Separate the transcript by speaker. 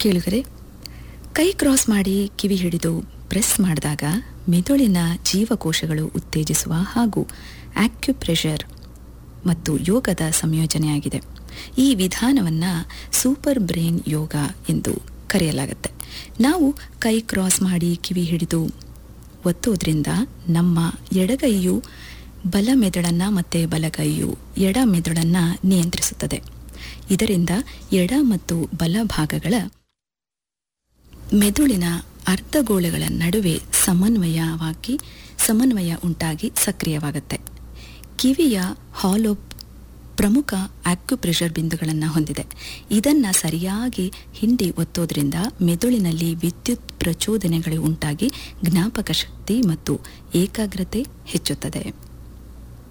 Speaker 1: ಕೇಳಿದರೆ ಕೈ ಕ್ರಾಸ್ ಮಾಡಿ ಕಿವಿ ಹಿಡಿದು ಪ್ರೆಸ್ ಮಾಡಿದಾಗ ಮೆದುಳಿನ ಜೀವಕೋಶಗಳು ಉತ್ತೇಜಿಸುವ ಹಾಗೂ ಆಕ್ಯುಪ್ರೆಷರ್ ಮತ್ತು ಯೋಗದ ಸಂಯೋಜನೆಯಾಗಿದೆ ಈ ವಿಧಾನವನ್ನು ಸೂಪರ್ ಬ್ರೈನ್ ಯೋಗ ಎಂದು ಕರೆಯಲಾಗುತ್ತೆ ನಾವು ಕೈ ಕ್ರಾಸ್ ಮಾಡಿ ಕಿವಿ ಹಿಡಿದು ಒತ್ತೋದ್ರಿಂದ ನಮ್ಮ ಎಡಗೈಯು ಬಲ ಮೆದುಳನ್ನು ಮತ್ತು ಬಲಗೈಯು ಎಡ ಮೆದುಳನ್ನು ನಿಯಂತ್ರಿಸುತ್ತದೆ ಇದರಿಂದ ಎಡ ಮತ್ತು ಬಲ ಭಾಗಗಳ ಮೆದುಳಿನ ಅರ್ಧಗೋಳಗಳ ನಡುವೆ ಸಮನ್ವಯವಾಗಿ ಸಮನ್ವಯ ಉಂಟಾಗಿ ಸಕ್ರಿಯವಾಗುತ್ತೆ ಕಿವಿಯ ಹಾಲೋ ಪ್ರಮುಖ ಆಕ್ಯುಪ್ರೆಷರ್ ಬಿಂದುಗಳನ್ನು ಹೊಂದಿದೆ ಇದನ್ನು ಸರಿಯಾಗಿ ಹಿಂಡಿ ಒತ್ತೋದ್ರಿಂದ ಮೆದುಳಿನಲ್ಲಿ ವಿದ್ಯುತ್ ಪ್ರಚೋದನೆಗಳು ಉಂಟಾಗಿ ಜ್ಞಾಪಕ ಶಕ್ತಿ ಮತ್ತು ಏಕಾಗ್ರತೆ ಹೆಚ್ಚುತ್ತದೆ